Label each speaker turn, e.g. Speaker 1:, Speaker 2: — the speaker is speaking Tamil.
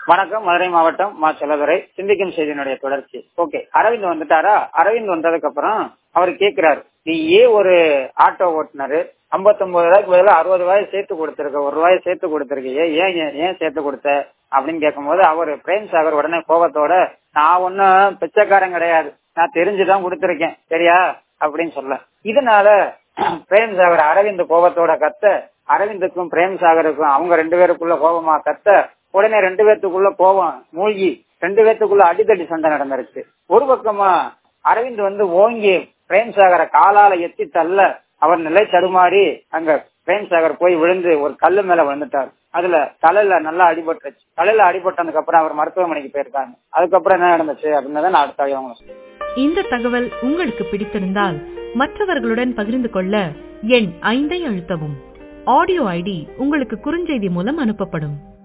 Speaker 1: வணக்கம் மதுரை மாவட்டம் மா செல்லதுரை சிந்திக்கும் செய்தியினுடைய தொடர்ச்சி ஓகே அரவிந்த் வந்துட்டாரா அரவிந்த் வந்ததுக்கு அப்புறம் அவர் கேக்குறாரு நீ ஏன் ஒரு ஆட்டோ ஓட்டுனரு ஐம்பத்தொன்பது ரூபாய்க்கு பதிலா அறுபது ரூபாய் சேர்த்து கொடுத்திருக்க ஒரு ரூபாய் சேர்த்து கொடுத்திருக்கியே ஏன் ஏன் ஏன் சேர்த்து கொடுத்த அப்படின்னு கேட்கும்போது அவர் பிரேம் சாகர் உடனே கோபத்தோட நான் ஒன்னும் பிச்சைக்காரன் கிடையாது நான் தெரிஞ்சுதான் கொடுத்திருக்கேன் சரியா அப்படின்னு சொல்ல இதனால பிரேம் சாகர் அரவிந்த் கோபத்தோட கத்த அரவிந்துக்கும் பிரேம் சாகருக்கும் அவங்க ரெண்டு பேருக்குள்ள கோபமா கத்த உடனே ரெண்டு பேர்த்துக்குள்ள கோபம் மூழ்கி ரெண்டு பேர்த்துக்குள்ள அடித்தடி சண்டை நடந்துருச்சு ஒரு பக்கமா அரவிந்த் வந்து ஓங்கி பிரேம் சாகரை காலால எத்தி தள்ள அவர் நிலை தடுமாறி அங்க பிரேம் சாகர் போய் விழுந்து ஒரு கல்லு மேல விழுந்துட்டார் அதுல தலையில நல்லா அடிபட்டுருச்சு தலையில அடிபட்டதுக்கு அப்புறம் அவர் மருத்துவமனைக்கு போயிருக்காங்க அதுக்கப்புறம் என்ன நடந்துச்சு அப்படின்னு தான் நான் அடுத்த அவங்க
Speaker 2: இந்த தகவல் உங்களுக்கு பிடித்திருந்தால் மற்றவர்களுடன் பகிர்ந்து கொள்ள எண் ஐந்தை அழுத்தவும் ஆடியோ ஐடி உங்களுக்கு குறுஞ்செய்தி மூலம் அனுப்பப்படும்